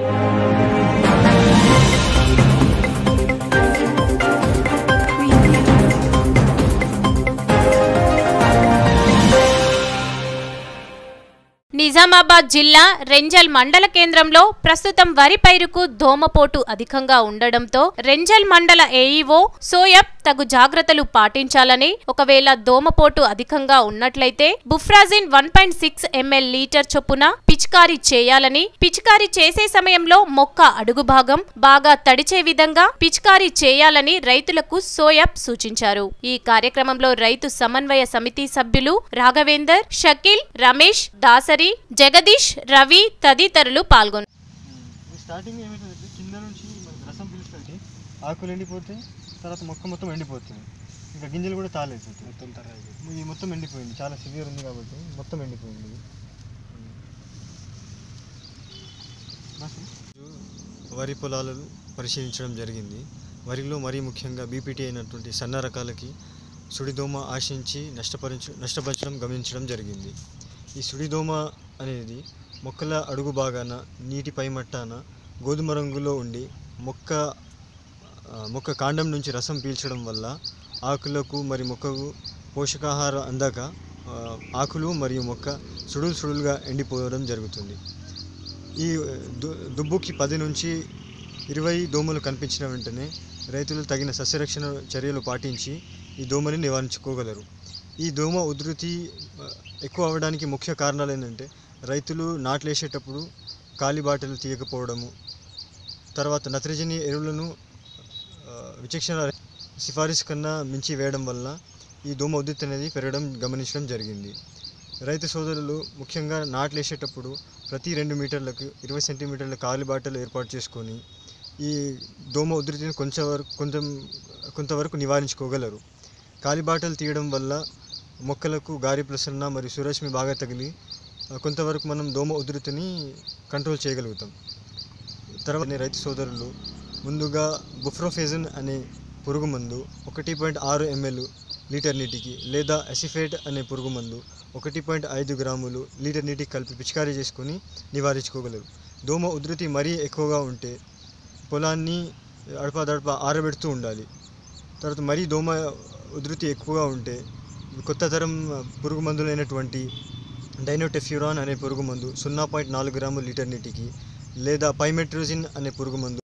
నిజామాబాద్ జిల్లా రెంజల్ మండల కేంద్రంలో ప్రస్తుతం వరి పైరుకు దోమపోటు అధికంగా ఉండడంతో రెంజల్ మండల ఏఈఓ సోయబ్ తగు జాగ్రత్తలు పాటించాలని ఒకవేళ దోమపోటు అధికంగా ఉన్నట్లయితే buprofezin one point six ml litre చొప్పున పిచికారీ చేయాలని పిచికారీ చేసే సమయంలో మొక్క అడుగు భాగం బాగా తడిచే విధంగా పిచికారీ చేయాలని రైతులకు సోయబ్ సూచించారు ఈ కార్యక్రమంలో రైతు సమన్వయ సమితి సభ్యులు రాఘవేందర్ షకీల్ రమేష్ దాసరి జగదీష్ రవి తదితరులు పాల్గొన్నారు ఈ స్టార్టింగ్ ఏమవుతుంది కింద నుంచి మనకి రసం పీల్చుకుంటే ఆకులు ఎండిపోతే తర్వాత మొక్క మొత్తం ఎండిపోతుంది ఇంకా గింజలు కూడా తాలేస్తుంది మొత్తం ఇది మొత్తం ఎండిపోయింది చాలా సివియర్ ఉంది కాబట్టి మొత్తం ఎండిపోయింది ఇది. వరి పొలాలను పరిశీలించడం జరిగింది వరిలో మరీ ముఖ్యంగా బీపీటీ అయినటువంటి సన్న రకాలకి సుడిదోమ ఆశించి నష్టపరించ నష్టపరచడం గమనించడం జరిగింది ఈ సుడిదోమ అనేది మొక్కల అడుగు భాగాన నీటి పైమట్టాన గోధుమ రంగులో ఉండి మొక్క ఆ, మొక్క కాండం నుంచి రసం పీల్చడం వల్ల ఆకులకు మరి మొక్కకు పోషకాహారం అందక ఆ, ఆకులు మరియు మొక్క సుడులు సుడులుగా ఎండిపోవడం జరుగుతుంది ఈ దు- దుబ్బుకి పది నుంచి ఇరవై దోమలు కనిపించిన వెంటనే రైతులు తగిన సస్యరక్షణ చర్యలు పాటించి ఈ దోమని నివారించుకోగలరు ఈ దోమ ఉధృతి ఆ, ఎక్కువ అవ్వడానికి ముఖ్య కారణాలు ఏంటంటే రైతులు నాట్లేసేటప్పుడు కాలి బాటలు తీయకపోవడము తర్వాత నత్రజని ఎరువులను ఆ, విచక్షణ సిఫారసు కన్నా మించి వేయడం వల్ల ఈ దోమ ఉధృతి అనేది పెరగడం గమనించడం జరిగింది రైతు సోదరులు ముఖ్యంగా నాట్లేసేటప్పుడు ప్రతి రెండు మీటర్లకు ఇరవై సెంటీమీటర్ల కాలి బాటలు ఏర్పాటు చేసుకొని ఈ దోమ ఉధృతిని కొంచెం వరకు కొంచెం కొంతవరకు నివారించుకోగలరు కాలిబాటలు తీయడం వల్ల మొక్కలకు గారి ప్రసరణ మరియు సూరశ్మి బాగా తగిలి ఆ, కొంతవరకు మనం దోమ ఉధృతిని కంట్రోల్ చేయగలుగుతాం తర్వాత రైతు సోదరులు ముందుగా బుఫ్రోఫేజన్ అనే పురుగు మందు ఒకటి పాయింట్ ఆరు ఎంఎల్ లీటర్ నీటికి లేదా అసిఫేట్ అనే పురుగు మందు ఒకటి పాయింట్ ఐదు గ్రాములు లీటర్ నీటికి కలిపి పిచికారీ చేసుకొని నివారించుకోగలరు దోమ ఉధృతి మరీ ఎక్కువగా ఉంటే పొలాన్ని అడపాదడప ఆరబెడుతూ ఉండాలి తర్వాత మరీ దోమ ఉధృతి ఎక్కువగా ఉంటే కొత్త తరం పురుగు మందులైనటువంటి డైనోటెఫ్యూరాన్ అనే పురుగు మందు సున్నా పాయింట్ నాలుగు గ్రాములు లీటర్ నీటికి లేదా పైమెట్రోజిన్ అనే పురుగు మందు